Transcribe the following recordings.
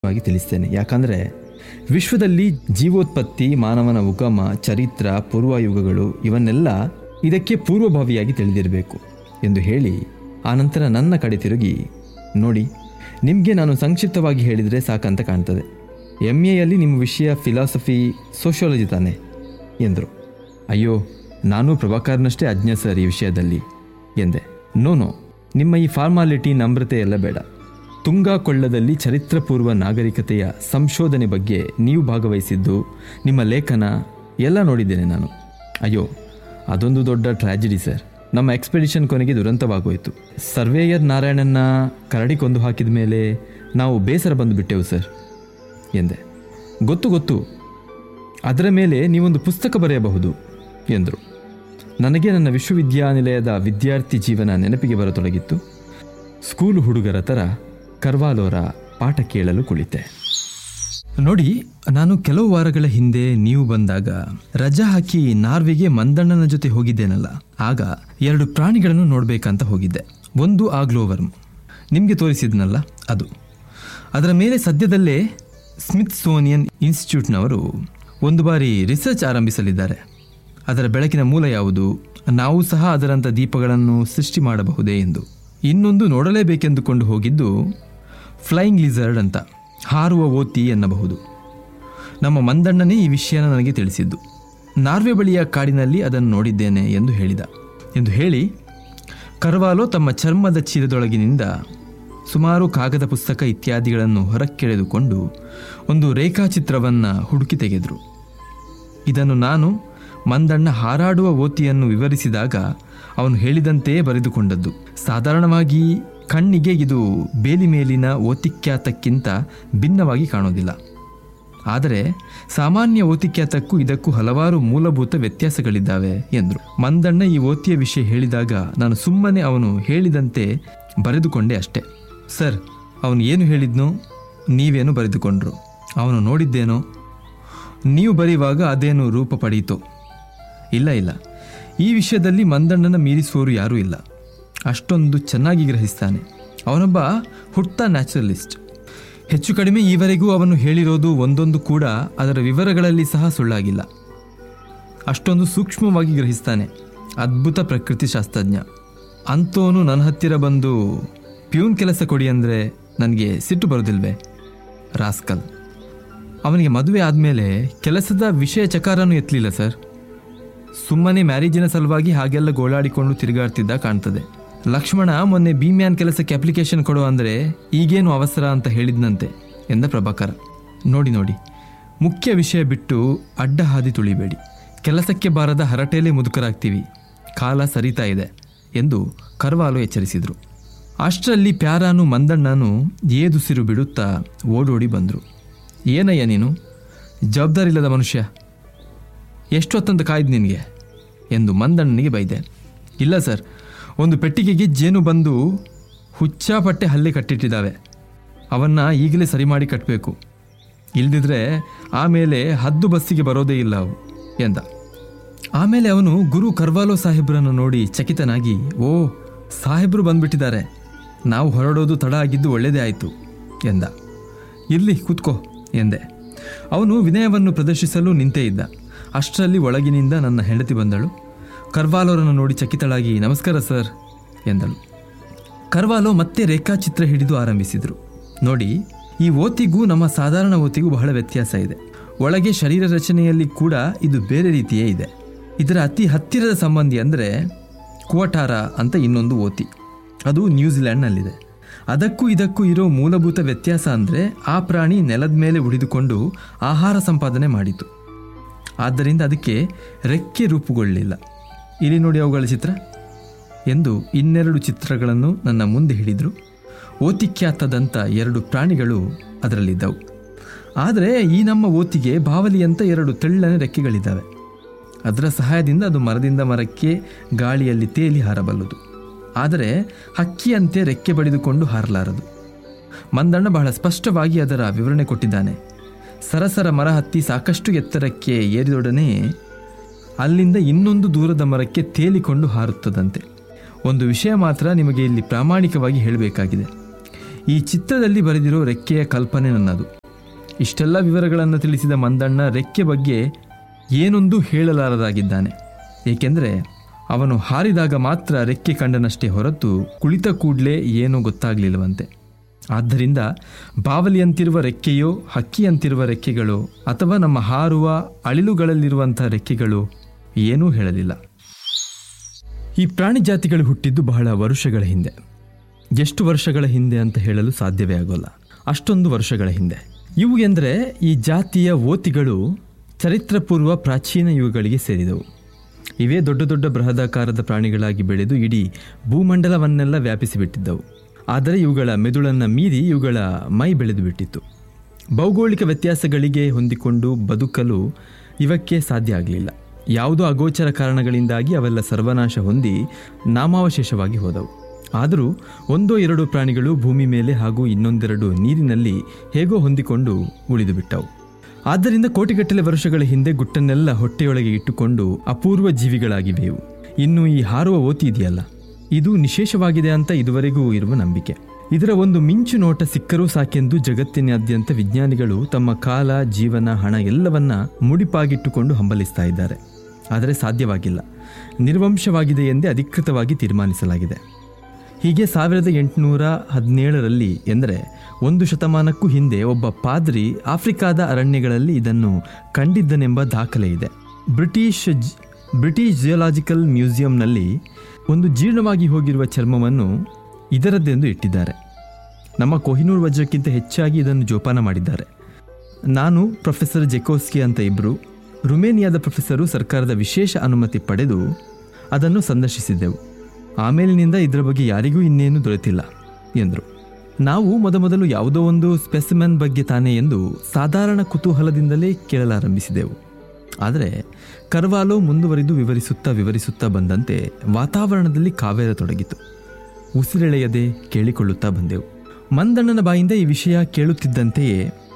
ವಾಗಿ ತಿಳಿಸ್ತೇನೆ ಯಾಕಂದರೆ ವಿಶ್ವದಲ್ಲಿ ಜೀವೋತ್ಪತ್ತಿ ಮಾನವನ ಉಗಮ ಚರಿತ್ರ ಪೂರ್ವಯುಗಗಳು ಇವನ್ನೆಲ್ಲ ಇದಕ್ಕೆ ಪೂರ್ವಭಾವಿಯಾಗಿ ತಿಳಿದಿರಬೇಕು ಎಂದು ಹೇಳಿ ಆನಂತರ ನನ್ನ ಕಡೆ ತಿರುಗಿ ನೋಡಿ ನಿಮಗೆ ನಾನು ಸಂಕ್ಷಿಪ್ತವಾಗಿ ಹೇಳಿದರೆ ಸಾಕಂತ ಕಾಣ್ತದೆ ಎಮ್ ಎಯಲ್ಲಿ ನಿಮ್ಮ ವಿಷಯ ಫಿಲಾಸಫಿ ಸೋಷಿಯಾಲಜಿ ತಾನೆ ಎಂದರು ಅಯ್ಯೋ ನಾನು ಪ್ರಭಾಕರ್ನಷ್ಟೇ ಅಜ್ಞ ಸರ್ ಈ ವಿಷಯದಲ್ಲಿ ಎಂದೆ ನೋ ನೋ ನಿಮ್ಮ ಈ ಫಾರ್ಮಾಲಿಟಿ ನಮ್ರತೆ ಎಲ್ಲ ಬೇಡ ತುಂಗಾ ಕೊಳ್ಳದಲ್ಲಿ ಚರಿತ್ರಪೂರ್ವ ನಾಗರಿಕತೆಯ ಸಂಶೋಧನೆ ಬಗ್ಗೆ ನೀವು ಭಾಗವಹಿಸಿದ್ದು ನಿಮ್ಮ ಲೇಖನ ಎಲ್ಲ ನೋಡಿದ್ದೇನೆ ನಾನು ಅಯ್ಯೋ ಅದೊಂದು ದೊಡ್ಡ ಟ್ರ್ಯಾಜಿಡಿ ಸರ್ ನಮ್ಮ ಎಕ್ಸ್ಪೆಡಿಷನ್ ಕೊನೆಗೆ ದುರಂತವಾಗೋಯಿತು ಸರ್ವೇಯರ್ ನಾರಾಯಣನ್ನ ಕರಡಿ ಕೊಂದು ಹಾಕಿದ ಮೇಲೆ ನಾವು ಬೇಸರ ಬಂದು ಬಿಟ್ಟೆವು ಸರ್ ಎಂದೆ ಗೊತ್ತು ಗೊತ್ತು ಅದರ ಮೇಲೆ ನೀವೊಂದು ಪುಸ್ತಕ ಬರೆಯಬಹುದು ಎಂದರು ನನಗೆ ನನ್ನ ವಿಶ್ವವಿದ್ಯಾನಿಲಯದ ವಿದ್ಯಾರ್ಥಿ ಜೀವನ ನೆನಪಿಗೆ ಬರತೊಡಗಿತ್ತು ಸ್ಕೂಲ್ ಹುಡುಗರ ಥರ ಕರ್ವಾಲೋರ ಪಾಠ ಕೇಳಲು ಕುಳಿತೆ ನೋಡಿ ನಾನು ಕೆಲವು ವಾರಗಳ ಹಿಂದೆ ನೀವು ಬಂದಾಗ ರಜಾ ಹಾಕಿ ನಾರ್ವೆಗೆ ಮಂದಣ್ಣನ ಜೊತೆ ಹೋಗಿದ್ದೇನಲ್ಲ ಆಗ ಎರಡು ಪ್ರಾಣಿಗಳನ್ನು ನೋಡಬೇಕಂತ ಹೋಗಿದ್ದೆ ಒಂದು ಆಗ್ಲೋವರ್ಮ್ ನಿಮಗೆ ತೋರಿಸಿದ್ನಲ್ಲ ಅದು ಅದರ ಮೇಲೆ ಸದ್ಯದಲ್ಲೇ ಸ್ಮಿತ್ ಸೋನಿಯನ್ ಇನ್ಸ್ಟಿಟ್ಯೂಟ್ನವರು ಒಂದು ಬಾರಿ ರಿಸರ್ಚ್ ಆರಂಭಿಸಲಿದ್ದಾರೆ ಅದರ ಬೆಳಕಿನ ಮೂಲ ಯಾವುದು ನಾವು ಸಹ ಅದರಂಥ ದೀಪಗಳನ್ನು ಸೃಷ್ಟಿ ಮಾಡಬಹುದೇ ಎಂದು ಇನ್ನೊಂದು ನೋಡಲೇಬೇಕೆಂದುಕೊಂಡು ಹೋಗಿದ್ದು ಫ್ಲೈಯಿಂಗ್ ಲಿಸರ್ಡ್ ಅಂತ ಹಾರುವ ಓತಿ ಎನ್ನಬಹುದು ನಮ್ಮ ಮಂದಣ್ಣನೇ ಈ ವಿಷಯನ ನನಗೆ ತಿಳಿಸಿದ್ದು ನಾರ್ವೆ ಬಳಿಯ ಕಾಡಿನಲ್ಲಿ ಅದನ್ನು ನೋಡಿದ್ದೇನೆ ಎಂದು ಹೇಳಿದ ಎಂದು ಹೇಳಿ ಕರ್ವಾಲೋ ತಮ್ಮ ಚರ್ಮದ ಚೀಲದೊಳಗಿನಿಂದ ಸುಮಾರು ಕಾಗದ ಪುಸ್ತಕ ಇತ್ಯಾದಿಗಳನ್ನು ಹೊರಕ್ಕೆಳೆದುಕೊಂಡು ಒಂದು ರೇಖಾಚಿತ್ರವನ್ನು ಹುಡುಕಿ ತೆಗೆದರು ಇದನ್ನು ನಾನು ಮಂದಣ್ಣ ಹಾರಾಡುವ ಓತಿಯನ್ನು ವಿವರಿಸಿದಾಗ ಅವನು ಹೇಳಿದಂತೆಯೇ ಬರೆದುಕೊಂಡದ್ದು ಸಾಧಾರಣವಾಗಿ ಕಣ್ಣಿಗೆ ಇದು ಬೇಲಿ ಮೇಲಿನ ಓತಿಕ್ಯಾತಕ್ಕಿಂತ ಭಿನ್ನವಾಗಿ ಕಾಣೋದಿಲ್ಲ ಆದರೆ ಸಾಮಾನ್ಯ ಓತಿಕ್ಯಾತಕ್ಕೂ ಇದಕ್ಕೂ ಹಲವಾರು ಮೂಲಭೂತ ವ್ಯತ್ಯಾಸಗಳಿದ್ದಾವೆ ಎಂದರು ಮಂದಣ್ಣ ಈ ಓತಿಯ ವಿಷಯ ಹೇಳಿದಾಗ ನಾನು ಸುಮ್ಮನೆ ಅವನು ಹೇಳಿದಂತೆ ಬರೆದುಕೊಂಡೆ ಅಷ್ಟೆ ಸರ್ ಅವನು ಏನು ಹೇಳಿದ್ನೋ ನೀವೇನು ಬರೆದುಕೊಂಡ್ರು ಅವನು ನೋಡಿದ್ದೇನೋ ನೀವು ಬರೆಯುವಾಗ ಅದೇನು ರೂಪ ಪಡೆಯಿತೋ ಇಲ್ಲ ಇಲ್ಲ ಈ ವಿಷಯದಲ್ಲಿ ಮಂದಣ್ಣನ ಮೀರಿಸುವವರು ಯಾರೂ ಇಲ್ಲ ಅಷ್ಟೊಂದು ಚೆನ್ನಾಗಿ ಗ್ರಹಿಸ್ತಾನೆ ಅವನೊಬ್ಬ ಹುಟ್ಟ ನ್ಯಾಚುರಲಿಸ್ಟ್ ಹೆಚ್ಚು ಕಡಿಮೆ ಈವರೆಗೂ ಅವನು ಹೇಳಿರೋದು ಒಂದೊಂದು ಕೂಡ ಅದರ ವಿವರಗಳಲ್ಲಿ ಸಹ ಸುಳ್ಳಾಗಿಲ್ಲ ಅಷ್ಟೊಂದು ಸೂಕ್ಷ್ಮವಾಗಿ ಗ್ರಹಿಸ್ತಾನೆ ಅದ್ಭುತ ಪ್ರಕೃತಿ ಶಾಸ್ತ್ರಜ್ಞ ಅಂಥವನು ನನ್ನ ಹತ್ತಿರ ಬಂದು ಪ್ಯೂನ್ ಕೆಲಸ ಕೊಡಿ ಅಂದರೆ ನನಗೆ ಸಿಟ್ಟು ಬರೋದಿಲ್ವೇ ರಾಸ್ಕಲ್ ಅವನಿಗೆ ಮದುವೆ ಆದಮೇಲೆ ಕೆಲಸದ ವಿಷಯ ಚಕಾರನೂ ಎತ್ತಲಿಲ್ಲ ಸರ್ ಸುಮ್ಮನೆ ಮ್ಯಾರೇಜಿನ ಸಲುವಾಗಿ ಹಾಗೆಲ್ಲ ಗೋಳಾಡಿಕೊಂಡು ತಿರುಗಾಡ್ತಿದ್ದ ಕಾಣ್ತದೆ ಲಕ್ಷ್ಮಣ ಮೊನ್ನೆ ಬಿ ಮ್ಯಾನ್ ಕೆಲಸಕ್ಕೆ ಅಪ್ಲಿಕೇಶನ್ ಕೊಡು ಅಂದರೆ ಈಗೇನು ಅವಸರ ಅಂತ ಹೇಳಿದ್ನಂತೆ ಎಂದ ಪ್ರಭಾಕರ ನೋಡಿ ನೋಡಿ ಮುಖ್ಯ ವಿಷಯ ಬಿಟ್ಟು ಅಡ್ಡ ಹಾದಿ ತುಳಿಬೇಡಿ ಕೆಲಸಕ್ಕೆ ಬಾರದ ಹರಟೆಯಲ್ಲೇ ಮುದುಕರಾಗ್ತೀವಿ ಕಾಲ ಸರಿತಾ ಇದೆ ಎಂದು ಕರ್ವಾಲು ಎಚ್ಚರಿಸಿದರು ಅಷ್ಟರಲ್ಲಿ ಪ್ಯಾರಾನು ಮಂದಣ್ಣನು ಏದುಸಿರು ಬಿಡುತ್ತಾ ಓಡೋಡಿ ಬಂದರು ಏನಯ್ಯ ನೀನು ಜವಾಬ್ದಾರಿಲ್ಲದ ಮನುಷ್ಯ ಎಷ್ಟೊತ್ತಂತ ಕಾಯ್ದು ನಿನಗೆ ಎಂದು ಮಂದಣ್ಣನಿಗೆ ಬೈದೆ ಇಲ್ಲ ಸರ್ ಒಂದು ಪೆಟ್ಟಿಗೆಗೆ ಜೇನು ಬಂದು ಹುಚ್ಚಾಪಟ್ಟೆ ಹಲ್ಲೆ ಕಟ್ಟಿಟ್ಟಿದ್ದಾವೆ ಅವನ್ನ ಈಗಲೇ ಸರಿ ಮಾಡಿ ಕಟ್ಟಬೇಕು ಇಲ್ದಿದ್ರೆ ಆಮೇಲೆ ಹದ್ದು ಬಸ್ಸಿಗೆ ಬರೋದೇ ಇಲ್ಲ ಅವು ಎಂದ ಆಮೇಲೆ ಅವನು ಗುರು ಕರ್ವಾಲೋ ಸಾಹೇಬ್ರನ್ನು ನೋಡಿ ಚಕಿತನಾಗಿ ಓ ಸಾಹೇಬ್ರು ಬಂದ್ಬಿಟ್ಟಿದ್ದಾರೆ ನಾವು ಹೊರಡೋದು ತಡ ಆಗಿದ್ದು ಒಳ್ಳೆಯದೇ ಆಯಿತು ಎಂದ ಇರ್ಲಿ ಕೂತ್ಕೋ ಎಂದೆ ಅವನು ವಿನಯವನ್ನು ಪ್ರದರ್ಶಿಸಲು ನಿಂತೇ ಇದ್ದ ಅಷ್ಟರಲ್ಲಿ ಒಳಗಿನಿಂದ ನನ್ನ ಹೆಂಡತಿ ಬಂದಳು ಕರ್ವಾಲೋರನ್ನು ನೋಡಿ ಚಕಿತಳಾಗಿ ನಮಸ್ಕಾರ ಸರ್ ಎಂದಳು ಕರ್ವಾಲೋ ಮತ್ತೆ ರೇಖಾಚಿತ್ರ ಹಿಡಿದು ಆರಂಭಿಸಿದರು ನೋಡಿ ಈ ಓತಿಗೂ ನಮ್ಮ ಸಾಧಾರಣ ಓತಿಗೂ ಬಹಳ ವ್ಯತ್ಯಾಸ ಇದೆ ಒಳಗೆ ಶರೀರ ರಚನೆಯಲ್ಲಿ ಕೂಡ ಇದು ಬೇರೆ ರೀತಿಯೇ ಇದೆ ಇದರ ಅತಿ ಹತ್ತಿರದ ಸಂಬಂಧಿ ಅಂದರೆ ಕುವಟಾರ ಅಂತ ಇನ್ನೊಂದು ಓತಿ ಅದು ನ್ಯೂಜಿಲ್ಯಾಂಡ್ನಲ್ಲಿದೆ ಅದಕ್ಕೂ ಇದಕ್ಕೂ ಇರೋ ಮೂಲಭೂತ ವ್ಯತ್ಯಾಸ ಅಂದರೆ ಆ ಪ್ರಾಣಿ ನೆಲದ ಮೇಲೆ ಉಳಿದುಕೊಂಡು ಆಹಾರ ಸಂಪಾದನೆ ಮಾಡಿತು ಆದ್ದರಿಂದ ಅದಕ್ಕೆ ರೆಕ್ಕೆ ರೂಪುಗೊಳ್ಳಲಿಲ್ಲ ಇಲ್ಲಿ ನೋಡಿ ಅವುಗಳ ಚಿತ್ರ ಎಂದು ಇನ್ನೆರಡು ಚಿತ್ರಗಳನ್ನು ನನ್ನ ಮುಂದೆ ಹಿಡಿದರು ಓತಿಖ್ಯಾತದಂಥ ಎರಡು ಪ್ರಾಣಿಗಳು ಅದರಲ್ಲಿದ್ದವು ಆದರೆ ಈ ನಮ್ಮ ಓತಿಗೆ ಬಾವಲಿಯಂತ ಎರಡು ತೆಳ್ಳನೆ ರೆಕ್ಕೆಗಳಿದ್ದಾವೆ ಅದರ ಸಹಾಯದಿಂದ ಅದು ಮರದಿಂದ ಮರಕ್ಕೆ ಗಾಳಿಯಲ್ಲಿ ತೇಲಿ ಹಾರಬಲ್ಲದು ಆದರೆ ಹಕ್ಕಿಯಂತೆ ರೆಕ್ಕೆ ಬಡಿದುಕೊಂಡು ಹಾರಲಾರದು ಮಂದಣ್ಣ ಬಹಳ ಸ್ಪಷ್ಟವಾಗಿ ಅದರ ವಿವರಣೆ ಕೊಟ್ಟಿದ್ದಾನೆ ಸರಸರ ಮರ ಹತ್ತಿ ಸಾಕಷ್ಟು ಎತ್ತರಕ್ಕೆ ಏರಿದೊಡನೆ ಅಲ್ಲಿಂದ ಇನ್ನೊಂದು ದೂರದ ಮರಕ್ಕೆ ತೇಲಿಕೊಂಡು ಹಾರುತ್ತದಂತೆ ಒಂದು ವಿಷಯ ಮಾತ್ರ ನಿಮಗೆ ಇಲ್ಲಿ ಪ್ರಾಮಾಣಿಕವಾಗಿ ಹೇಳಬೇಕಾಗಿದೆ ಈ ಚಿತ್ರದಲ್ಲಿ ಬರೆದಿರೋ ರೆಕ್ಕೆಯ ಕಲ್ಪನೆ ನನ್ನದು ಇಷ್ಟೆಲ್ಲ ವಿವರಗಳನ್ನು ತಿಳಿಸಿದ ಮಂದಣ್ಣ ರೆಕ್ಕೆ ಬಗ್ಗೆ ಏನೊಂದು ಹೇಳಲಾರದಾಗಿದ್ದಾನೆ ಏಕೆಂದರೆ ಅವನು ಹಾರಿದಾಗ ಮಾತ್ರ ರೆಕ್ಕೆ ಕಂಡನಷ್ಟೇ ಹೊರತು ಕುಳಿತ ಕೂಡಲೇ ಏನೂ ಗೊತ್ತಾಗಲಿಲ್ಲವಂತೆ ಆದ್ದರಿಂದ ಬಾವಲಿಯಂತಿರುವ ರೆಕ್ಕೆಯೋ ಹಕ್ಕಿಯಂತಿರುವ ರೆಕ್ಕೆಗಳು ಅಥವಾ ನಮ್ಮ ಹಾರುವ ಅಳಿಲುಗಳಲ್ಲಿರುವಂಥ ರೆಕ್ಕೆಗಳು ಏನೂ ಹೇಳಲಿಲ್ಲ ಈ ಪ್ರಾಣಿ ಜಾತಿಗಳು ಹುಟ್ಟಿದ್ದು ಬಹಳ ವರ್ಷಗಳ ಹಿಂದೆ ಎಷ್ಟು ವರ್ಷಗಳ ಹಿಂದೆ ಅಂತ ಹೇಳಲು ಸಾಧ್ಯವೇ ಆಗೋಲ್ಲ ಅಷ್ಟೊಂದು ವರ್ಷಗಳ ಹಿಂದೆ ಇವು ಎಂದರೆ ಈ ಜಾತಿಯ ಓತಿಗಳು ಚರಿತ್ರಪೂರ್ವ ಪ್ರಾಚೀನ ಯುಗಗಳಿಗೆ ಸೇರಿದವು ಇವೇ ದೊಡ್ಡ ದೊಡ್ಡ ಬೃಹದಾಕಾರದ ಪ್ರಾಣಿಗಳಾಗಿ ಬೆಳೆದು ಇಡೀ ಭೂಮಂಡಲವನ್ನೆಲ್ಲ ವ್ಯಾಪಿಸಿಬಿಟ್ಟಿದ್ದವು ಆದರೆ ಇವುಗಳ ಮೆದುಳನ್ನು ಮೀರಿ ಇವುಗಳ ಮೈ ಬೆಳೆದು ಬಿಟ್ಟಿತ್ತು ಭೌಗೋಳಿಕ ವ್ಯತ್ಯಾಸಗಳಿಗೆ ಹೊಂದಿಕೊಂಡು ಬದುಕಲು ಇವಕ್ಕೆ ಸಾಧ್ಯ ಆಗಲಿಲ್ಲ ಯಾವುದೋ ಅಗೋಚರ ಕಾರಣಗಳಿಂದಾಗಿ ಅವೆಲ್ಲ ಸರ್ವನಾಶ ಹೊಂದಿ ನಾಮಾವಶೇಷವಾಗಿ ಹೋದವು ಆದರೂ ಒಂದೋ ಎರಡು ಪ್ರಾಣಿಗಳು ಭೂಮಿ ಮೇಲೆ ಹಾಗೂ ಇನ್ನೊಂದೆರಡು ನೀರಿನಲ್ಲಿ ಹೇಗೋ ಹೊಂದಿಕೊಂಡು ಉಳಿದು ಬಿಟ್ಟವು ಆದ್ದರಿಂದ ಕೋಟಿಗಟ್ಟಲೆ ವರ್ಷಗಳ ಹಿಂದೆ ಗುಟ್ಟನ್ನೆಲ್ಲ ಹೊಟ್ಟೆಯೊಳಗೆ ಇಟ್ಟುಕೊಂಡು ಅಪೂರ್ವ ಜೀವಿಗಳಾಗಿವೆ ಇವು ಇನ್ನು ಈ ಹಾರುವ ಓತಿ ಇದೆಯಲ್ಲ ಇದು ನಿಶೇಷವಾಗಿದೆ ಅಂತ ಇದುವರೆಗೂ ಇರುವ ನಂಬಿಕೆ ಇದರ ಒಂದು ಮಿಂಚು ನೋಟ ಸಿಕ್ಕರೂ ಸಾಕೆಂದು ಜಗತ್ತಿನಾದ್ಯಂತ ವಿಜ್ಞಾನಿಗಳು ತಮ್ಮ ಕಾಲ ಜೀವನ ಹಣ ಎಲ್ಲವನ್ನ ಮುಡಿಪಾಗಿಟ್ಟುಕೊಂಡು ಹಂಬಲಿಸ್ತಾ ಇದ್ದಾರೆ ಆದರೆ ಸಾಧ್ಯವಾಗಿಲ್ಲ ನಿರ್ವಂಶವಾಗಿದೆ ಎಂದೇ ಅಧಿಕೃತವಾಗಿ ತೀರ್ಮಾನಿಸಲಾಗಿದೆ ಹೀಗೆ ಸಾವಿರದ ಎಂಟುನೂರ ಹದಿನೇಳರಲ್ಲಿ ಎಂದರೆ ಒಂದು ಶತಮಾನಕ್ಕೂ ಹಿಂದೆ ಒಬ್ಬ ಪಾದ್ರಿ ಆಫ್ರಿಕಾದ ಅರಣ್ಯಗಳಲ್ಲಿ ಇದನ್ನು ಕಂಡಿದ್ದನೆಂಬ ದಾಖಲೆ ಇದೆ ಬ್ರಿಟಿಷ್ ಜ್- ಬ್ರಿಟಿಷ್ ಜಿಯೋಲಾಜಿಕಲ್ ಮ್ಯೂಸಿಯಂನಲ್ಲಿ ಒಂದು ಜೀರ್ಣವಾಗಿ ಹೋಗಿರುವ ಚರ್ಮವನ್ನು ಇದರದ್ದೆಂದು ಇಟ್ಟಿದ್ದಾರೆ ನಮ್ಮ ಕೊಹಿನೂರ್ ವಜ್ರಕ್ಕಿಂತ ಹೆಚ್ಚಾಗಿ ಇದನ್ನು ಜೋಪಾನ ಮಾಡಿದ್ದಾರೆ ನಾನು ಪ್ರೊಫೆಸರ್ ಜೆಕೋಸ್ಕಿ ಅಂತ ಇಬ್ಬರು ರುಮೇನಿಯಾದ ಪ್ರೊಫೆಸರು ಸರ್ಕಾರದ ವಿಶೇಷ ಅನುಮತಿ ಪಡೆದು ಅದನ್ನು ಸಂದರ್ಶಿಸಿದ್ದೆವು ಆಮೇಲಿನಿಂದ ಇದರ ಬಗ್ಗೆ ಯಾರಿಗೂ ಇನ್ನೇನು ದೊರೆತಿಲ್ಲ ಎಂದರು ನಾವು ಮೊದಮೊದಲು ಯಾವುದೋ ಒಂದು ಸ್ಪೆಸಿಮೆನ್ ಬಗ್ಗೆ ತಾನೇ ಎಂದು ಸಾಧಾರಣ ಕುತೂಹಲದಿಂದಲೇ ಕೇಳಲಾರಂಭಿಸಿದೆವು ಆದರೆ ಕರ್ವಾಲೋ ಮುಂದುವರಿದು ವಿವರಿಸುತ್ತಾ ವಿವರಿಸುತ್ತಾ ಬಂದಂತೆ ವಾತಾವರಣದಲ್ಲಿ ಕಾವೇರತೊಡಗಿತು ಉಸಿರೆಳೆಯದೆ ಕೇಳಿಕೊಳ್ಳುತ್ತಾ ಬಂದೆವು ಮಂದಣ್ಣನ ಬಾಯಿಂದ ಈ ವಿಷಯ ಕೇಳುತ್ತಿದ್ದಂತೆಯೇ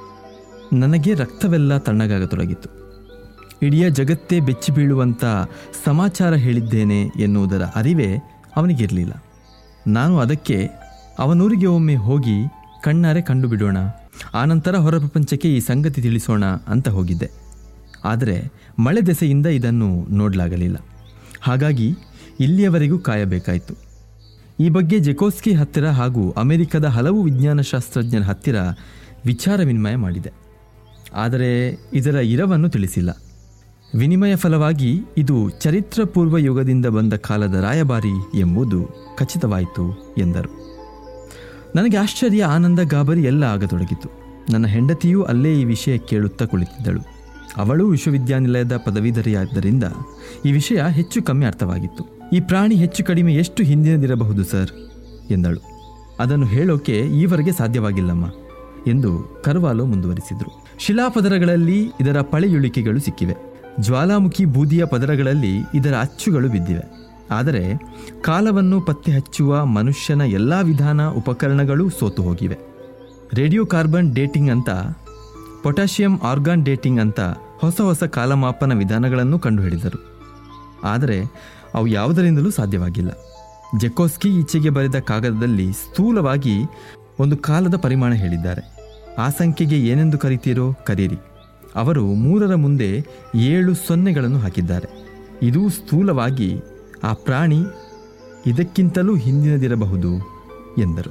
ನನಗೆ ರಕ್ತವೆಲ್ಲ ತಣ್ಣಗಾಗತೊಡಗಿತು ಇಡೀ ಜಗತ್ತೇ ಬೆಚ್ಚಿ ಬೀಳುವಂಥ ಸಮಾಚಾರ ಹೇಳಿದ್ದೇನೆ ಎನ್ನುವುದರ ಅರಿವೇ ಅವನಿಗಿರಲಿಲ್ಲ ನಾನು ಅದಕ್ಕೆ ಅವನೂರಿಗೆ ಒಮ್ಮೆ ಹೋಗಿ ಕಣ್ಣಾರೆ ಕಂಡು ಬಿಡೋಣ ಆನಂತರ ಹೊರ ಪ್ರಪಂಚಕ್ಕೆ ಈ ಸಂಗತಿ ತಿಳಿಸೋಣ ಅಂತ ಹೋಗಿದ್ದೆ ಆದರೆ ಮಳೆ ದೆಸೆಯಿಂದ ಇದನ್ನು ನೋಡಲಾಗಲಿಲ್ಲ ಹಾಗಾಗಿ ಇಲ್ಲಿಯವರೆಗೂ ಕಾಯಬೇಕಾಯಿತು ಈ ಬಗ್ಗೆ ಜೆಕೋಸ್ಕಿ ಹತ್ತಿರ ಹಾಗೂ ಅಮೆರಿಕದ ಹಲವು ವಿಜ್ಞಾನ ಶಾಸ್ತ್ರಜ್ಞರ ಹತ್ತಿರ ವಿಚಾರ ವಿನಿಮಯ ಮಾಡಿದೆ ಆದರೆ ಇದರ ಇರವನ್ನು ತಿಳಿಸಿಲ್ಲ ವಿನಿಮಯ ಫಲವಾಗಿ ಇದು ಚರಿತ್ರಪೂರ್ವ ಯುಗದಿಂದ ಬಂದ ಕಾಲದ ರಾಯಭಾರಿ ಎಂಬುದು ಖಚಿತವಾಯಿತು ಎಂದರು ನನಗೆ ಆಶ್ಚರ್ಯ ಆನಂದ ಗಾಬರಿ ಎಲ್ಲ ಆಗತೊಡಗಿತು ನನ್ನ ಹೆಂಡತಿಯೂ ಅಲ್ಲೇ ಈ ವಿಷಯ ಕೇಳುತ್ತಾ ಕುಳಿತಿದ್ದಳು ಅವಳು ವಿಶ್ವವಿದ್ಯಾನಿಲಯದ ಪದವೀಧರೆಯಾದ್ದರಿಂದ ಈ ವಿಷಯ ಹೆಚ್ಚು ಕಮ್ಮಿ ಅರ್ಥವಾಗಿತ್ತು ಈ ಪ್ರಾಣಿ ಹೆಚ್ಚು ಕಡಿಮೆ ಎಷ್ಟು ಹಿಂದಿನದಿರಬಹುದು ಸರ್ ಎಂದಳು ಅದನ್ನು ಹೇಳೋಕೆ ಈವರೆಗೆ ಸಾಧ್ಯವಾಗಿಲ್ಲಮ್ಮ ಎಂದು ಕರ್ವಾಲೋ ಮುಂದುವರಿಸಿದರು ಶಿಲಾಪದರಗಳಲ್ಲಿ ಇದರ ಪಳೆಯುಳಿಕೆಗಳು ಸಿಕ್ಕಿವೆ ಜ್ವಾಲಾಮುಖಿ ಬೂದಿಯ ಪದರಗಳಲ್ಲಿ ಇದರ ಅಚ್ಚುಗಳು ಬಿದ್ದಿವೆ ಆದರೆ ಕಾಲವನ್ನು ಪತ್ತೆ ಹಚ್ಚುವ ಮನುಷ್ಯನ ಎಲ್ಲ ವಿಧಾನ ಉಪಕರಣಗಳು ಸೋತು ಹೋಗಿವೆ ರೇಡಿಯೋ ಕಾರ್ಬನ್ ಡೇಟಿಂಗ್ ಅಂತ ಪೊಟ್ಯಾಷಿಯಂ ಆರ್ಗಾನ್ ಡೇಟಿಂಗ್ ಅಂತ ಹೊಸ ಹೊಸ ಕಾಲಮಾಪನ ವಿಧಾನಗಳನ್ನು ಕಂಡುಹಿಡಿದರು ಆದರೆ ಅವು ಯಾವುದರಿಂದಲೂ ಸಾಧ್ಯವಾಗಿಲ್ಲ ಜೆಕೋಸ್ಕಿ ಈಚೆಗೆ ಬರೆದ ಕಾಗದದಲ್ಲಿ ಸ್ಥೂಲವಾಗಿ ಒಂದು ಕಾಲದ ಪರಿಮಾಣ ಹೇಳಿದ್ದಾರೆ ಆ ಸಂಖ್ಯೆಗೆ ಏನೆಂದು ಕರಿತೀರೋ ಕರೀರಿ ಅವರು ಮೂರರ ಮುಂದೆ ಏಳು ಸೊನ್ನೆಗಳನ್ನು ಹಾಕಿದ್ದಾರೆ ಇದು ಸ್ಥೂಲವಾಗಿ ಆ ಪ್ರಾಣಿ ಇದಕ್ಕಿಂತಲೂ ಹಿಂದಿನದಿರಬಹುದು ಎಂದರು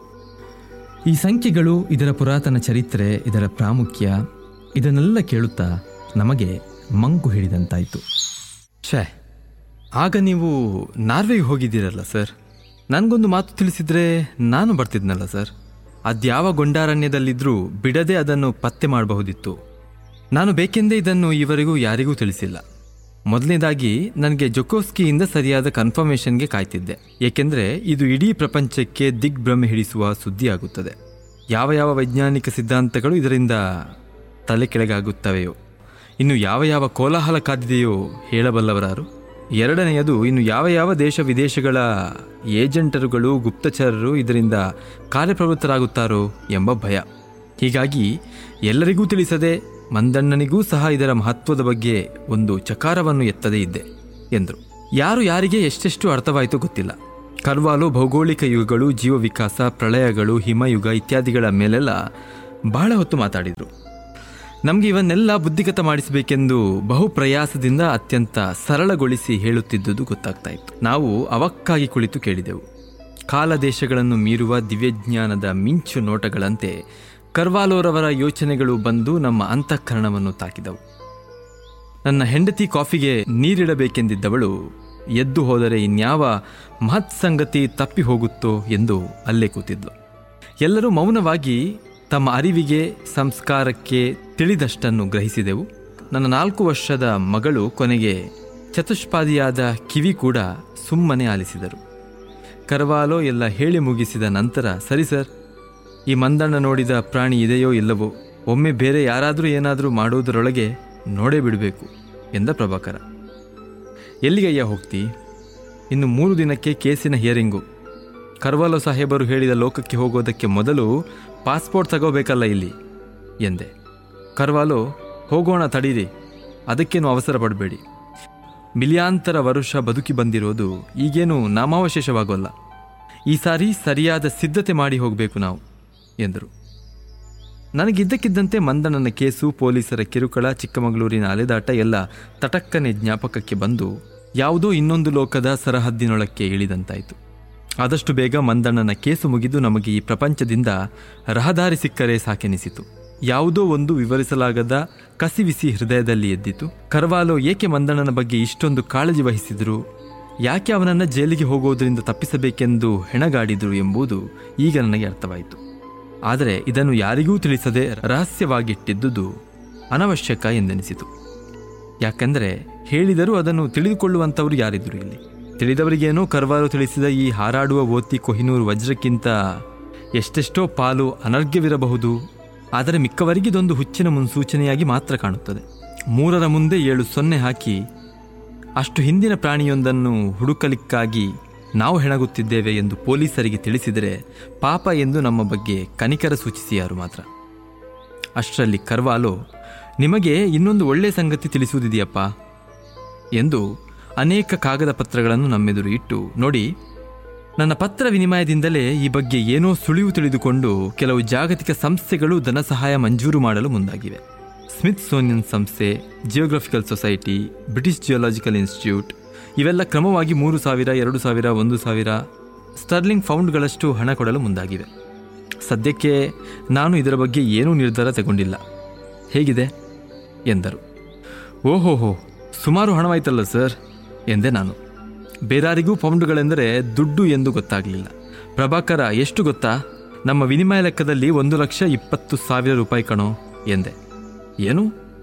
ಈ ಸಂಖ್ಯೆಗಳು ಇದರ ಪುರಾತನ ಚರಿತ್ರೆ ಇದರ ಪ್ರಾಮುಖ್ಯ ಇದನ್ನೆಲ್ಲ ಕೇಳುತ್ತಾ ನಮಗೆ ಮಂಕು ಹಿಡಿದಂತಾಯಿತು ಛೇ ಆಗ ನೀವು ನಾರ್ವೆಗೆ ಹೋಗಿದ್ದೀರಲ್ಲ ಸರ್ ನನಗೊಂದು ಮಾತು ತಿಳಿಸಿದ್ರೆ ನಾನು ಬರ್ತಿದ್ನಲ್ಲ ಸರ್ ಅದ್ಯಾವ ಗೊಂಡಾರಣ್ಯದಲ್ಲಿದ್ದರೂ ಬಿಡದೆ ಅದನ್ನು ಪತ್ತೆ ಮಾಡಬಹುದಿತ್ತು ನಾನು ಬೇಕೆಂದೇ ಇದನ್ನು ಈವರೆಗೂ ಯಾರಿಗೂ ತಿಳಿಸಿಲ್ಲ ಮೊದಲನೇದಾಗಿ ನನಗೆ ಜೊಕೋಸ್ಕಿಯಿಂದ ಸರಿಯಾದ ಕನ್ಫರ್ಮೇಷನ್ಗೆ ಕಾಯ್ತಿದ್ದೆ ಏಕೆಂದರೆ ಇದು ಇಡೀ ಪ್ರಪಂಚಕ್ಕೆ ದಿಗ್ಭ್ರಮೆ ಹಿಡಿಸುವ ಸುದ್ದಿಯಾಗುತ್ತದೆ ಯಾವ ಯಾವ ವೈಜ್ಞಾನಿಕ ಸಿದ್ಧಾಂತಗಳು ಇದರಿಂದ ತಲೆ ಕೆಳಗಾಗುತ್ತವೆಯೋ ಇನ್ನು ಯಾವ ಯಾವ ಕೋಲಾಹಲ ಕಾದಿದೆಯೋ ಹೇಳಬಲ್ಲವರಾರು ಎರಡನೆಯದು ಇನ್ನು ಯಾವ ಯಾವ ದೇಶ ವಿದೇಶಗಳ ಏಜೆಂಟರುಗಳು ಗುಪ್ತಚರರು ಇದರಿಂದ ಕಾರ್ಯಪ್ರವೃತ್ತರಾಗುತ್ತಾರೋ ಎಂಬ ಭಯ ಹೀಗಾಗಿ ಎಲ್ಲರಿಗೂ ತಿಳಿಸದೆ ಮಂದಣ್ಣನಿಗೂ ಸಹ ಇದರ ಮಹತ್ವದ ಬಗ್ಗೆ ಒಂದು ಚಕಾರವನ್ನು ಎತ್ತದೇ ಇದ್ದೆ ಎಂದರು ಯಾರು ಯಾರಿಗೆ ಎಷ್ಟೆಷ್ಟು ಅರ್ಥವಾಯಿತು ಗೊತ್ತಿಲ್ಲ ಕರ್ವಾಲೋ ಭೌಗೋಳಿಕ ಯುಗಗಳು ಜೀವ ವಿಕಾಸ ಪ್ರಳಯಗಳು ಹಿಮಯುಗ ಇತ್ಯಾದಿಗಳ ಮೇಲೆಲ್ಲ ಬಹಳ ಹೊತ್ತು ಮಾತಾಡಿದರು ನಮಗೆ ಇವನ್ನೆಲ್ಲ ಬುದ್ಧಿಗತ ಮಾಡಿಸಬೇಕೆಂದು ಬಹು ಪ್ರಯಾಸದಿಂದ ಅತ್ಯಂತ ಸರಳಗೊಳಿಸಿ ಹೇಳುತ್ತಿದ್ದುದು ಗೊತ್ತಾಗ್ತಾ ಇತ್ತು ನಾವು ಅವಕ್ಕಾಗಿ ಕುಳಿತು ಕೇಳಿದೆವು ಕಾಲ ದೇಶಗಳನ್ನು ಮೀರುವ ದಿವ್ಯಜ್ಞಾನದ ಮಿಂಚು ನೋಟಗಳಂತೆ ಕರ್ವಾಲೋರವರ ಯೋಚನೆಗಳು ಬಂದು ನಮ್ಮ ಅಂತಃಕರಣವನ್ನು ತಾಕಿದವು ನನ್ನ ಹೆಂಡತಿ ಕಾಫಿಗೆ ನೀರಿಡಬೇಕೆಂದಿದ್ದವಳು ಎದ್ದು ಹೋದರೆ ಇನ್ಯಾವ ಮಹತ್ ಸಂಗತಿ ತಪ್ಪಿ ಹೋಗುತ್ತೋ ಎಂದು ಅಲ್ಲೇ ಕೂತಿದ್ಲು ಎಲ್ಲರೂ ಮೌನವಾಗಿ ತಮ್ಮ ಅರಿವಿಗೆ ಸಂಸ್ಕಾರಕ್ಕೆ ತಿಳಿದಷ್ಟನ್ನು ಗ್ರಹಿಸಿದೆವು ನನ್ನ ನಾಲ್ಕು ವರ್ಷದ ಮಗಳು ಕೊನೆಗೆ ಚತುಷ್ಪಾದಿಯಾದ ಕಿವಿ ಕೂಡ ಸುಮ್ಮನೆ ಆಲಿಸಿದರು ಕರವಾಲೋ ಎಲ್ಲ ಹೇಳಿ ಮುಗಿಸಿದ ನಂತರ ಸರಿ ಸರ್ ಈ ಮಂದಣ್ಣ ನೋಡಿದ ಪ್ರಾಣಿ ಇದೆಯೋ ಇಲ್ಲವೋ ಒಮ್ಮೆ ಬೇರೆ ಯಾರಾದರೂ ಏನಾದರೂ ಮಾಡೋದರೊಳಗೆ ನೋಡೇ ಬಿಡಬೇಕು ಎಂದ ಪ್ರಭಾಕರ ಎಲ್ಲಿಗಯ್ಯ ಹೋಗ್ತಿ ಇನ್ನು ಮೂರು ದಿನಕ್ಕೆ ಕೇಸಿನ ಹಿಯರಿಂಗು ಕರ್ವಾಲೋ ಸಾಹೇಬರು ಹೇಳಿದ ಲೋಕಕ್ಕೆ ಹೋಗೋದಕ್ಕೆ ಮೊದಲು ಪಾಸ್ಪೋರ್ಟ್ ತಗೋಬೇಕಲ್ಲ ಇಲ್ಲಿ ಎಂದೆ ಕರ್ವಾಲೋ ಹೋಗೋಣ ತಡೀರಿ ಅದಕ್ಕೇನು ಅವಸರ ಪಡಬೇಡಿ ಮಿಲಿಯಾಂತರ ವರುಷ ಬದುಕಿ ಬಂದಿರೋದು ಈಗೇನು ನಾಮಾವಶೇಷವಾಗೋಲ್ಲ ಈ ಸಾರಿ ಸರಿಯಾದ ಸಿದ್ಧತೆ ಮಾಡಿ ಹೋಗಬೇಕು ನಾವು ಎಂದರು ನನಗಿದ್ದಕ್ಕಿದ್ದಂತೆ ಮಂದಣ್ಣನ ಕೇಸು ಪೊಲೀಸರ ಕಿರುಕುಳ ಚಿಕ್ಕಮಗಳೂರಿನ ಅಲೆದಾಟ ಎಲ್ಲ ತಟಕ್ಕನೆ ಜ್ಞಾಪಕಕ್ಕೆ ಬಂದು ಯಾವುದೋ ಇನ್ನೊಂದು ಲೋಕದ ಸರಹದ್ದಿನೊಳಕ್ಕೆ ಇಳಿದಂತಾಯಿತು ಆದಷ್ಟು ಬೇಗ ಮಂದಣ್ಣನ ಕೇಸು ಮುಗಿದು ನಮಗೆ ಈ ಪ್ರಪಂಚದಿಂದ ರಹದಾರಿ ಸಿಕ್ಕರೆ ಸಾಕೆನಿಸಿತು ಯಾವುದೋ ಒಂದು ವಿವರಿಸಲಾಗದ ಕಸಿವಿಸಿ ಹೃದಯದಲ್ಲಿ ಎದ್ದಿತು ಕರ್ವಾಲೋ ಏಕೆ ಮಂದಣ್ಣನ ಬಗ್ಗೆ ಇಷ್ಟೊಂದು ಕಾಳಜಿ ವಹಿಸಿದರು ಯಾಕೆ ಅವನನ್ನು ಜೈಲಿಗೆ ಹೋಗೋದರಿಂದ ತಪ್ಪಿಸಬೇಕೆಂದು ಹೆಣಗಾಡಿದರು ಎಂಬುದು ಈಗ ನನಗೆ ಅರ್ಥವಾಯಿತು ಆದರೆ ಇದನ್ನು ಯಾರಿಗೂ ತಿಳಿಸದೆ ರಹಸ್ಯವಾಗಿಟ್ಟಿದ್ದುದು ಅನವಶ್ಯಕ ಎಂದೆನಿಸಿತು ಯಾಕೆಂದರೆ ಹೇಳಿದರೂ ಅದನ್ನು ತಿಳಿದುಕೊಳ್ಳುವಂಥವರು ಯಾರಿದ್ರು ಇಲ್ಲಿ ತಿಳಿದವರಿಗೇನೋ ಕರ್ವಾರು ತಿಳಿಸಿದ ಈ ಹಾರಾಡುವ ಓತಿ ಕೊಹಿನೂರು ವಜ್ರಕ್ಕಿಂತ ಎಷ್ಟೆಷ್ಟೋ ಪಾಲು ಅನರ್ಘ್ಯವಿರಬಹುದು ಆದರೆ ಮಿಕ್ಕವರಿಗಿದೊಂದು ಹುಚ್ಚಿನ ಮುನ್ಸೂಚನೆಯಾಗಿ ಮಾತ್ರ ಕಾಣುತ್ತದೆ ಮೂರರ ಮುಂದೆ ಏಳು ಸೊನ್ನೆ ಹಾಕಿ ಅಷ್ಟು ಹಿಂದಿನ ಪ್ರಾಣಿಯೊಂದನ್ನು ಹುಡುಕಲಿಕ್ಕಾಗಿ ನಾವು ಹೆಣಗುತ್ತಿದ್ದೇವೆ ಎಂದು ಪೊಲೀಸರಿಗೆ ತಿಳಿಸಿದರೆ ಪಾಪ ಎಂದು ನಮ್ಮ ಬಗ್ಗೆ ಕನಿಕರ ಸೂಚಿಸಿಯಾರು ಮಾತ್ರ ಅಷ್ಟರಲ್ಲಿ ಕರ್ವಾಲೋ ನಿಮಗೆ ಇನ್ನೊಂದು ಒಳ್ಳೆಯ ಸಂಗತಿ ತಿಳಿಸುವುದಿದೆಯಪ್ಪ ಎಂದು ಅನೇಕ ಕಾಗದ ಪತ್ರಗಳನ್ನು ನಮ್ಮೆದುರು ಇಟ್ಟು ನೋಡಿ ನನ್ನ ಪತ್ರ ವಿನಿಮಯದಿಂದಲೇ ಈ ಬಗ್ಗೆ ಏನೋ ಸುಳಿವು ತಿಳಿದುಕೊಂಡು ಕೆಲವು ಜಾಗತಿಕ ಸಂಸ್ಥೆಗಳು ಧನ ಸಹಾಯ ಮಂಜೂರು ಮಾಡಲು ಮುಂದಾಗಿವೆ ಸ್ಮಿತ್ ಸೋನಿಯನ್ ಸಂಸ್ಥೆ geographical society British geological institute ಇವೆಲ್ಲ ಕ್ರಮವಾಗಿ ಮೂರು ಸಾವಿರ ಎರಡು ಸಾವಿರ ಒಂದು ಸಾವಿರ ಸ್ಟರ್ಲಿಂಗ್ ಫೌಂಡ್ಗಳಷ್ಟು ಹಣ ಕೊಡಲು ಮುಂದಾಗಿವೆ ಸದ್ಯಕ್ಕೆ ನಾನು ಇದರ ಬಗ್ಗೆ ಏನೂ ನಿರ್ಧಾರ ತಗೊಂಡಿಲ್ಲ ಹೇಗಿದೆ ಎಂದರು ಓಹೋಹೋ ಸುಮಾರು ಹಣವಾಯ್ತಲ್ಲ ಸರ್ ಎಂದೆ ನಾನು ಬೇರಾರಿಗೂ ಪೌಂಡುಗಳೆಂದರೆ ದುಡ್ಡು ಎಂದು ಗೊತ್ತಾಗಲಿಲ್ಲ ಪ್ರಭಾಕರ ಎಷ್ಟು ಗೊತ್ತಾ ನಮ್ಮ ವಿನಿಮಯ ಲೆಕ್ಕದಲ್ಲಿ ಒಂದು ಲಕ್ಷ ಇಪ್ಪತ್ತು ಸಾವಿರ ರೂಪಾಯಿ ಕಣೋ ಎಂದೆ ಏನು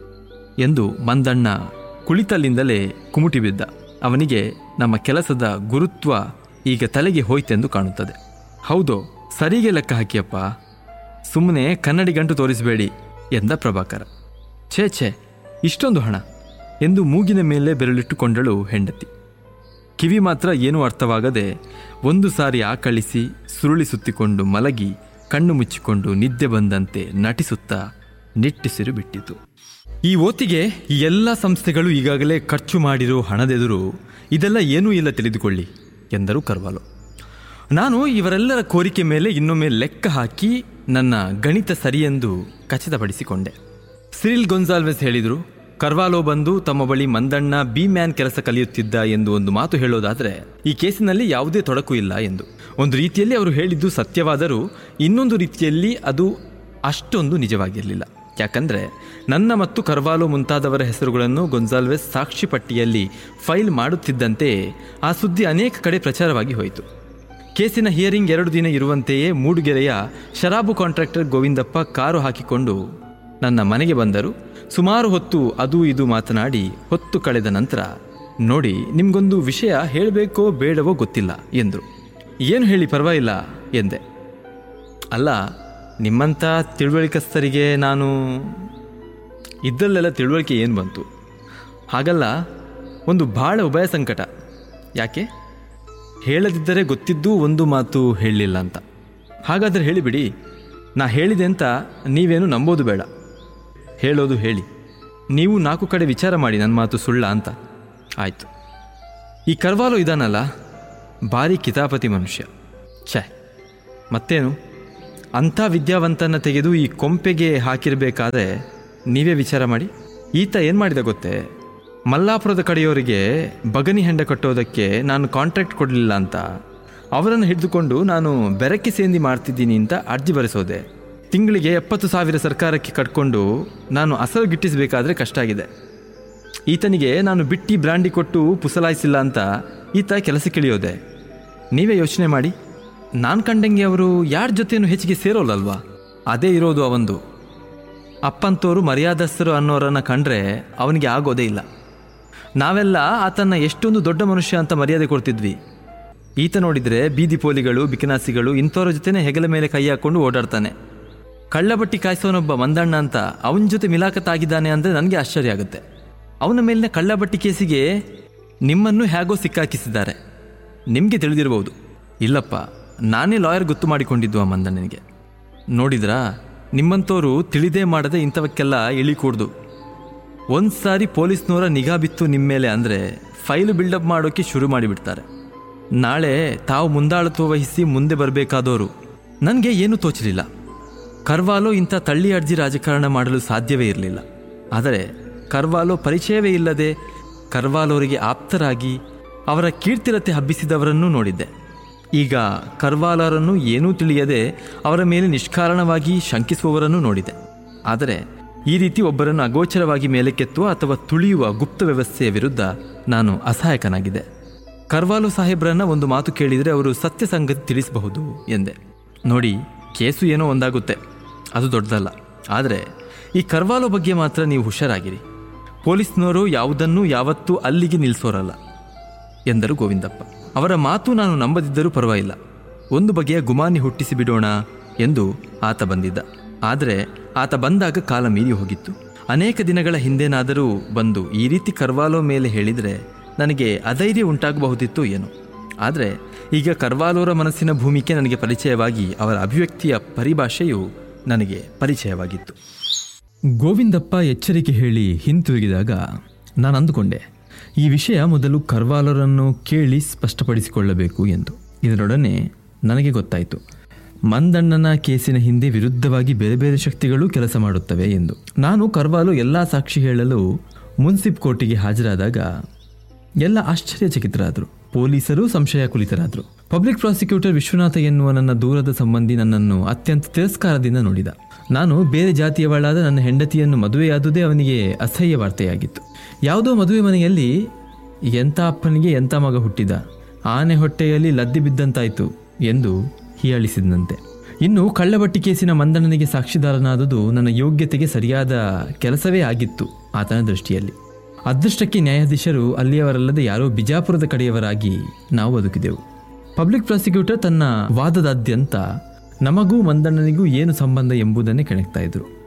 ಎಂದು ಮಂದಣ್ಣ ಕುಳಿತಲ್ಲಿಂದಲೇ ಕುಮುಟಿ ಬಿದ್ದ ಅವನಿಗೆ ನಮ್ಮ ಕೆಲಸದ ಗುರುತ್ವ ಈಗ ತಲೆಗೆ ಹೋಯ್ತೆಂದು ಕಾಣುತ್ತದೆ ಹೌದು ಸರಿಗೆ ಲೆಕ್ಕ ಹಾಕಿಯಪ್ಪ ಸುಮ್ಮನೆ ಕನ್ನಡಿ ಗಂಟು ತೋರಿಸಬೇಡಿ ಎಂದ ಪ್ರಭಾಕರ ಛೇ ಛೇ ಇಷ್ಟೊಂದು ಹಣ ಎಂದು ಮೂಗಿನ ಮೇಲೆ ಬೆರಳಿಟ್ಟುಕೊಂಡಳು ಹೆಂಡತಿ ಕಿವಿ ಮಾತ್ರ ಏನೂ ಅರ್ಥವಾಗದೆ ಒಂದು ಸಾರಿ ಆಕಳಿಸಿ ಸುರುಳಿ ಸುತ್ತಿಕೊಂಡು ಮಲಗಿ ಕಣ್ಣು ಮುಚ್ಚಿಕೊಂಡು ನಿದ್ದೆ ಬಂದಂತೆ ನಟಿಸುತ್ತಾ ನಿಟ್ಟಿಸಿರು ಬಿಟ್ಟಿತು ಈ ಓತಿಗೆ ಈ ಎಲ್ಲ ಸಂಸ್ಥೆಗಳು ಈಗಾಗಲೇ ಖರ್ಚು ಮಾಡಿರೋ ಹಣದೆದುರು ಇದೆಲ್ಲ ಏನೂ ಇಲ್ಲ ತಿಳಿದುಕೊಳ್ಳಿ ಎಂದರು ಕರ್ವಾಲೋ ನಾನು ಇವರೆಲ್ಲರ ಕೋರಿಕೆ ಮೇಲೆ ಇನ್ನೊಮ್ಮೆ ಲೆಕ್ಕ ಹಾಕಿ ನನ್ನ ಗಣಿತ ಸರಿಯೆಂದು ಖಚಿತಪಡಿಸಿಕೊಂಡೆ ಸಿರಿಲ್ ಗೊನ್ಸಾಲ್ವೆಸ್ ಹೇಳಿದರು ಕರ್ವಾಲೋ ಬಂದು ತಮ್ಮ ಬಳಿ ಮಂದಣ್ಣ ಬಿ ಮ್ಯಾನ್ ಕೆಲಸ ಕಲಿಯುತ್ತಿದ್ದ ಎಂದು ಒಂದು ಮಾತು ಹೇಳೋದಾದರೆ ಈ ಕೇಸಿನಲ್ಲಿ ಯಾವುದೇ ತೊಡಕು ಇಲ್ಲ ಎಂದು ಒಂದು ರೀತಿಯಲ್ಲಿ ಅವರು ಹೇಳಿದ್ದು ಸತ್ಯವಾದರೂ ಇನ್ನೊಂದು ರೀತಿಯಲ್ಲಿ ಅದು ಅಷ್ಟೊಂದು ನಿಜವಾಗಿರಲಿಲ್ಲ ಯಾಕಂದರೆ ನನ್ನ ಮತ್ತು ಕರ್ವಾಲೋ ಮುಂತಾದವರ ಹೆಸರುಗಳನ್ನು ಗೊಂಜಾಲ್ವೆಸ್ ಸಾಕ್ಷಿ ಪಟ್ಟಿಯಲ್ಲಿ ಫೈಲ್ ಮಾಡುತ್ತಿದ್ದಂತೆ ಆ ಸುದ್ದಿ ಅನೇಕ ಕಡೆ ಪ್ರಚಾರವಾಗಿ ಹೋಯಿತು ಕೇಸಿನ ಹಿಯರಿಂಗ್ ಎರಡು ದಿನ ಇರುವಂತೆಯೇ ಮೂಡುಗೆರೆಯ ಶರಾಬು ಕಾಂಟ್ರಾಕ್ಟರ್ ಗೋವಿಂದಪ್ಪ ಕಾರು ಹಾಕಿಕೊಂಡು ನನ್ನ ಮನೆಗೆ ಬಂದರು ಸುಮಾರು ಹೊತ್ತು ಅದು ಇದು ಮಾತನಾಡಿ ಹೊತ್ತು ಕಳೆದ ನಂತರ ನೋಡಿ ನಿಮ್ಗೊಂದು ವಿಷಯ ಹೇಳಬೇಕೋ ಬೇಡವೋ ಗೊತ್ತಿಲ್ಲ ಎಂದರು ಏನು ಹೇಳಿ ಪರವಾಗಿಲ್ಲ ಎಂದೆ ಅಲ್ಲ ನಿಮ್ಮಂಥ ತಿಳುವಳಿಕಸ್ಥರಿಗೆ ನಾನು ಇದ್ದಲ್ಲೆಲ್ಲ ತಿಳುವಳಿಕೆ ಏನು ಬಂತು ಹಾಗಲ್ಲ ಒಂದು ಭಾಳ ಉಭಯ ಸಂಕಟ ಯಾಕೆ ಹೇಳದಿದ್ದರೆ ಗೊತ್ತಿದ್ದೂ ಒಂದು ಮಾತು ಹೇಳಲಿಲ್ಲ ಅಂತ ಹಾಗಾದರೆ ಹೇಳಿಬಿಡಿ ನಾ ಹೇಳಿದೆ ಅಂತ ನೀವೇನು ನಂಬೋದು ಬೇಡ ಹೇಳೋದು ಹೇಳಿ ನೀವು ನಾಲ್ಕು ಕಡೆ ವಿಚಾರ ಮಾಡಿ ನನ್ನ ಮಾತು ಸುಳ್ಳ ಅಂತ ಆಯಿತು ಈ ಕರ್ವಾಲೋ ಇದಾನಲ್ಲ ಭಾರಿ ಕಿತಾಪತಿ ಮನುಷ್ಯ ಛೆ ಮತ್ತೇನು ಅಂಥ ವಿದ್ಯಾವಂತನ ತೆಗೆದು ಈ ಕೊಂಪೆಗೆ ಹಾಕಿರಬೇಕಾದ್ರೆ ನೀವೇ ವಿಚಾರ ಮಾಡಿ ಈತ ಏನು ಮಾಡಿದ ಗೊತ್ತೇ ಮಲ್ಲಾಪುರದ ಕಡೆಯವರಿಗೆ ಬಗನಿ ಹೆಂಡ ಕಟ್ಟೋದಕ್ಕೆ ನಾನು ಕಾಂಟ್ರಾಕ್ಟ್ ಕೊಡಲಿಲ್ಲ ಅಂತ ಅವರನ್ನು ಹಿಡಿದುಕೊಂಡು ನಾನು ಬೆರಕೆ ಸೇಂದಿ ಮಾಡ್ತಿದ್ದೀನಿ ಅಂತ ಅರ್ಜಿ ಬರೆಸೋದೆ ತಿಂಗಳಿಗೆ ಎಪ್ಪತ್ತು ಸಾವಿರ ಸರ್ಕಾರಕ್ಕೆ ಕಟ್ಕೊಂಡು ನಾನು ಅಸಲು ಗಿಟ್ಟಿಸಬೇಕಾದ್ರೆ ಕಷ್ಟ ಆಗಿದೆ ಈತನಿಗೆ ನಾನು ಬಿಟ್ಟಿ ಬ್ರಾಂಡಿ ಕೊಟ್ಟು ಪುಸಲಾಯಿಸಿಲ್ಲ ಅಂತ ಈತ ಕೆಲಸಕ್ಕಿಳಿಯೋದೆ ನೀವೇ ಯೋಚನೆ ಮಾಡಿ ನಾನು ಕಂಡಂಗೆ ಅವರು ಯಾರ ಜೊತೆನೂ ಹೆಚ್ಚಿಗೆ ಸೇರೋಲ್ಲಲ್ವಾ ಅದೇ ಇರೋದು ಅವಂದು ಅಪ್ಪಂತೋರು ಮರ್ಯಾದಸ್ಥರು ಅನ್ನೋರನ್ನ ಕಂಡ್ರೆ ಅವನಿಗೆ ಆಗೋದೇ ಇಲ್ಲ ನಾವೆಲ್ಲ ಆತನ ಎಷ್ಟೊಂದು ದೊಡ್ಡ ಮನುಷ್ಯ ಅಂತ ಮರ್ಯಾದೆ ಕೊಡ್ತಿದ್ವಿ ಈತ ನೋಡಿದರೆ ಬೀದಿ ಪೋಲಿಗಳು ಬಿಕನಾಸಿಗಳು ಇಂಥವ್ರ ಜೊತೆನೇ ಹೆಗಲ ಮೇಲೆ ಕೈ ಹಾಕ್ಕೊಂಡು ಓಡಾಡ್ತಾನೆ ಕಳ್ಳಬಟ್ಟಿ ಕಾಯಿಸೋನೊಬ್ಬ ಮಂದಣ್ಣ ಅಂತ ಅವನ ಜೊತೆ ಮಿಲಾಕತ್ತಾಗಿದ್ದಾನೆ ಅಂದರೆ ನನಗೆ ಆಶ್ಚರ್ಯ ಆಗುತ್ತೆ ಅವನ ಮೇಲಿನ ಕಳ್ಳಬಟ್ಟಿ ಕೇಸಿಗೆ ನಿಮ್ಮನ್ನು ಹೇಗೋ ಸಿಕ್ಕಾಕಿಸಿದ್ದಾರೆ ನಿಮಗೆ ತಿಳಿದಿರಬಹುದು ಇಲ್ಲಪ್ಪ ನಾನೇ ಲಾಯರ್ ಗೊತ್ತು ಮಾಡಿಕೊಂಡಿದ್ದು ಆ ಮಂದಣ್ಣನಿಗೆ ನೋಡಿದ್ರಾ ನಿಮ್ಮಂಥವ್ರು ತಿಳಿದೇ ಮಾಡದೆ ಇಂಥವಕ್ಕೆಲ್ಲ ಇಳಿಕೂಡ್ದು ಒಂದು ಸಾರಿ ಪೊಲೀಸ್ನವರ ನಿಗಾ ಬಿತ್ತು ನಿಮ್ಮ ಮೇಲೆ ಅಂದರೆ ಫೈಲು ಬಿಲ್ಡಪ್ ಮಾಡೋಕ್ಕೆ ಶುರು ಮಾಡಿಬಿಡ್ತಾರೆ ನಾಳೆ ತಾವು ಮುಂದಾಳತ್ವ ವಹಿಸಿ ಮುಂದೆ ಬರಬೇಕಾದವರು ನನಗೆ ಏನೂ ತೋಚಲಿಲ್ಲ ಕರ್ವಾಲೋ ಇಂಥ ತಳ್ಳಿ ಅರ್ಜಿ ರಾಜಕಾರಣ ಮಾಡಲು ಸಾಧ್ಯವೇ ಇರಲಿಲ್ಲ ಆದರೆ ಕರ್ವಾಲೋ ಪರಿಚಯವೇ ಇಲ್ಲದೆ ಕರ್ವಾಲೋರಿಗೆ ಆಪ್ತರಾಗಿ ಅವರ ಕೀರ್ತಿರತೆ ಹಬ್ಬಿಸಿದವರನ್ನೂ ನೋಡಿದ್ದೆ ಈಗ ಕರ್ವಾಲರನ್ನು ಏನೂ ತಿಳಿಯದೆ ಅವರ ಮೇಲೆ ನಿಷ್ಕಾರಣವಾಗಿ ಶಂಕಿಸುವವರನ್ನು ನೋಡಿದೆ ಆದರೆ ಈ ರೀತಿ ಒಬ್ಬರನ್ನು ಅಗೋಚರವಾಗಿ ಮೇಲಕ್ಕೆತ್ತುವ ಅಥವಾ ತುಳಿಯುವ ಗುಪ್ತ ವ್ಯವಸ್ಥೆಯ ವಿರುದ್ಧ ನಾನು ಅಸಹಾಯಕನಾಗಿದೆ ಕರ್ವಾಲು ಸಾಹೇಬ್ರನ್ನ ಒಂದು ಮಾತು ಕೇಳಿದರೆ ಅವರು ಸತ್ಯ ಸಂಗತಿ ತಿಳಿಸಬಹುದು ಎಂದೆ ನೋಡಿ ಕೇಸು ಏನೋ ಒಂದಾಗುತ್ತೆ ಅದು ದೊಡ್ಡದಲ್ಲ ಆದರೆ ಈ ಕರ್ವಾಲೋ ಬಗ್ಗೆ ಮಾತ್ರ ನೀವು ಹುಷಾರಾಗಿರಿ ಪೊಲೀಸ್ನವರು ಯಾವುದನ್ನೂ ಯಾವತ್ತೂ ಅಲ್ಲಿಗೆ ನಿಲ್ಲಿಸೋರಲ್ಲ ಎಂದರು ಗೋವಿಂದಪ್ಪ ಅವರ ಮಾತು ನಾನು ನಂಬದಿದ್ದರೂ ಪರವಾಗಿಲ್ಲ ಒಂದು ಬಗೆಯ ಗುಮಾನಿ ಹುಟ್ಟಿಸಿ ಬಿಡೋಣ ಎಂದು ಆತ ಬಂದಿದ್ದ ಆದರೆ ಆತ ಬಂದಾಗ ಕಾಲ ಮೀರಿ ಹೋಗಿತ್ತು ಅನೇಕ ದಿನಗಳ ಹಿಂದೆನಾದರೂ ಬಂದು ಈ ರೀತಿ ಕರ್ವಾಲೋ ಮೇಲೆ ಹೇಳಿದರೆ ನನಗೆ ಅಧೈರ್ಯ ಉಂಟಾಗಬಹುದಿತ್ತು ಏನು ಆದರೆ ಈಗ ಕರ್ವಾಲೋರ ಮನಸ್ಸಿನ ಭೂಮಿಕೆ ನನಗೆ ಪರಿಚಯವಾಗಿ ಅವರ ಅಭಿವ್ಯಕ್ತಿಯ ಪರಿಭಾಷೆಯು ನನಗೆ ಪರಿಚಯವಾಗಿತ್ತು ಗೋವಿಂದಪ್ಪ ಎಚ್ಚರಿಕೆ ಹೇಳಿ ಹಿಂತಿರುಗಿದಾಗ ನಾನು ಅಂದುಕೊಂಡೆ ಈ ವಿಷಯ ಮೊದಲು ಕರ್ವಾಲರನ್ನು ಕೇಳಿ ಸ್ಪಷ್ಟಪಡಿಸಿಕೊಳ್ಳಬೇಕು ಎಂದು ಇದರೊಡನೆ ನನಗೆ ಗೊತ್ತಾಯಿತು ಮಂದಣ್ಣನ ಕೇಸಿನ ಹಿಂದೆ ವಿರುದ್ಧವಾಗಿ ಬೇರೆ ಬೇರೆ ಶಕ್ತಿಗಳು ಕೆಲಸ ಮಾಡುತ್ತವೆ ಎಂದು ನಾನು ಕರ್ವಾಲು ಎಲ್ಲ ಸಾಕ್ಷಿ ಹೇಳಲು ಮುನ್ಸಿಪ್ ಕೋರ್ಟಿಗೆ ಹಾಜರಾದಾಗ ಎಲ್ಲ ಆಶ್ಚರ್ಯಚಕಿತರಾದರು ಪೊಲೀಸರು ಸಂಶಯ ಕುಲಿತರಾದರು ಪಬ್ಲಿಕ್ ಪ್ರಾಸಿಕ್ಯೂಟರ್ ವಿಶ್ವನಾಥ ಎನ್ನುವ ನನ್ನ ದೂರದ ಸಂಬಂಧಿ ನನ್ನನ್ನು ಅತ್ಯಂತ ತಿರಸ್ಕಾರದಿಂದ ನೋಡಿದ ನಾನು ಬೇರೆ ಜಾತಿಯವಳಾದ ನನ್ನ ಹೆಂಡತಿಯನ್ನು ಮದುವೆಯಾದುದೇ ಅವನಿಗೆ ಅಸಹ್ಯ ವಾರ್ತೆಯಾಗಿತ್ತು ಯಾವುದೋ ಮದುವೆ ಮನೆಯಲ್ಲಿ ಎಂಥ ಅಪ್ಪನಿಗೆ ಎಂಥ ಮಗ ಹುಟ್ಟಿದ ಆನೆ ಹೊಟ್ಟೆಯಲ್ಲಿ ಲದ್ದಿ ಬಿದ್ದಂತಾಯಿತು ಎಂದು ಹೀಯಾಳಿಸಿದಂತೆ ಇನ್ನು ಕಳ್ಳಬಟ್ಟಿ ಕೇಸಿನ ಮಂದಣ್ಣನಿಗೆ ಸಾಕ್ಷಿದಾರನಾದುದು ನನ್ನ ಯೋಗ್ಯತೆಗೆ ಸರಿಯಾದ ಕೆಲಸವೇ ಆಗಿತ್ತು ಆತನ ದೃಷ್ಟಿಯಲ್ಲಿ ಅದೃಷ್ಟಕ್ಕೆ ನ್ಯಾಯಾಧೀಶರು ಅಲ್ಲಿಯವರಲ್ಲದೆ ಯಾರೋ ಬಿಜಾಪುರದ ಕಡೆಯವರಾಗಿ ನಾವು ಬದುಕಿದೆವು ಪಬ್ಲಿಕ್ ಪ್ರಾಸಿಕ್ಯೂಟರ್ ತನ್ನ ವಾದದಾದ್ಯಂತ ನಮಗೂ ಮಂದಣ್ಣನಿಗೂ ಏನು ಸಂಬಂಧ ಎಂಬುದನ್ನೇ ಕೆಣಕ್ತಾ ಇದ್ರು